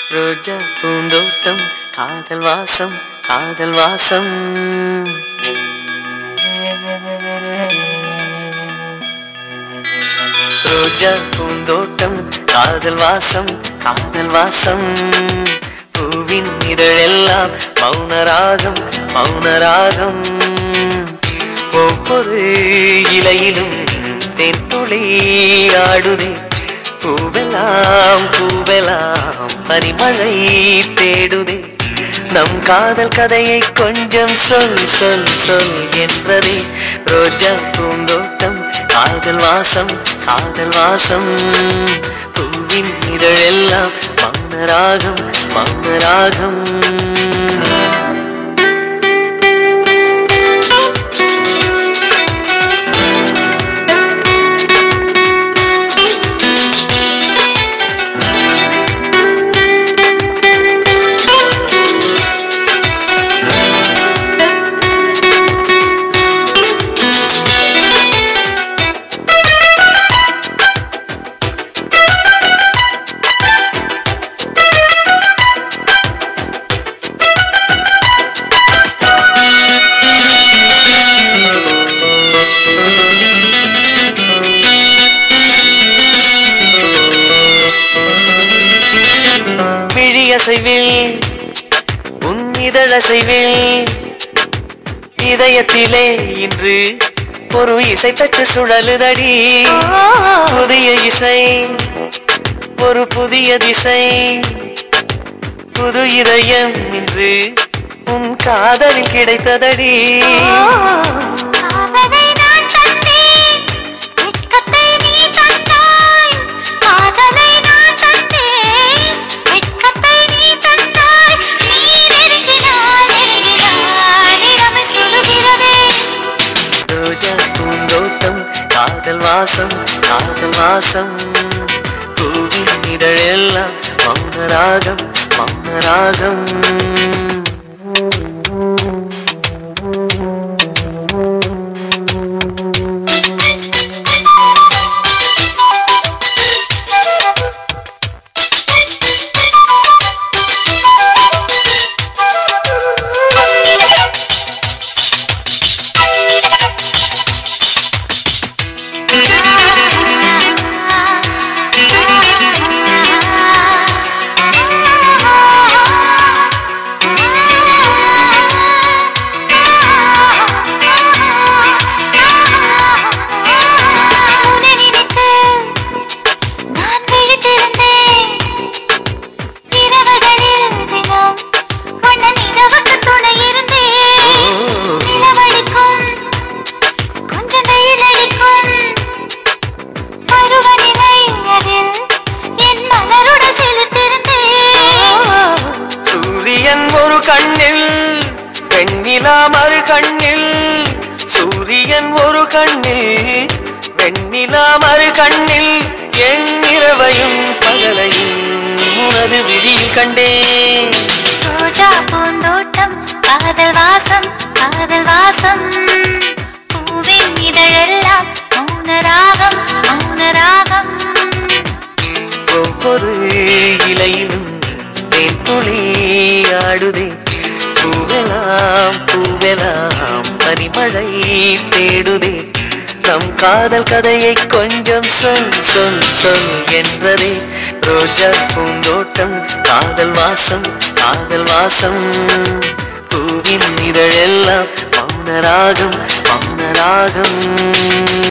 ரோஜா பூந்தோட்டம் காதல் வாசம் காதல் வாசம் ரோஜா பூந்தோட்டம் காதல் வாசம் காதல் வாசம் பூவின் இதழெல்லாம் மௌனராகம் மௌனராகம் ஒவ்வொரு இலையிலும் தென்துளி ஆடுதே பூவெல்லாம் பூவெல்லாம் பனிமழை தேடுதே நம் காதல் கதையை கொஞ்சம் சொல் சொல் சொல் என்றதே ரோஜா பூந்தோட்டம் காதல் வாசம் காதல் வாசம் பூவின் இதழெல்லாம் மௌனராகம் மௌனராகம் விழியசைவில் உன் இதழசைவில் இதயத்திலே இன்று ஒரு இசை தட்டு சுழலுதடி புதிய இசை ஒரு புதிய திசை புது இதயம் இன்று உன் காதலில் கிடைத்ததடி காதலை நான் தந்தேன் வெட்கத்தை நீ தந்தாய் காதலை நான் தந்தேன் வெட்கத்தை நீ தந்தாய் நீ நெருங்கினாய் நெருங்கினாய் நிலமை சுடுகிறதே ரோஜா பூந்தோட்டம் காதல் வாசம் காதல் வாசம் பூவின் இதழெல்லாம் மௌனராகம் மௌனராகம் உன்னை நினைத்து நான் விழித்திருந்தேன் இரவுகளில் தினம் உன்ன நிலவுக்கு துணை இருந்தேன் நிலவடிக்கும் கொஞ்சம் வெயில் அடிக்கும் பருவநிலை அதில் என் மலருடன் செலுத்திருந்தேன் சூரியன் ஒரு கண்ணில் வெண்ணிலா மறு கண்ணில் சூரியன் ஒரு கண்ணில் வெண்ணிலா மறு கண்ணில் என் இரவையும் பகலையும் உனது விழியில் கண்டேன் ரோஜா பூந்தோட்டம் காதல் வாசம் காதல் வாசம் பூவின் இதழெல்லாம் மௌனராகம் மௌனராகம் ஒவ்வொரு இலையிலும் தேன் துளி ஆடுதே பூவெல்லாம் பூவெல்லாம் பனிமழை தேடுதே நம் காதல் கதையை கொஞ்சம் சொல் சொல் சொல் என்றதே ரோஜா பூந்தோட்டம் காதல் வாசம் காதல் வாசம் பூவின் இதழெல்லாம் மௌனராகம் மௌனராகம்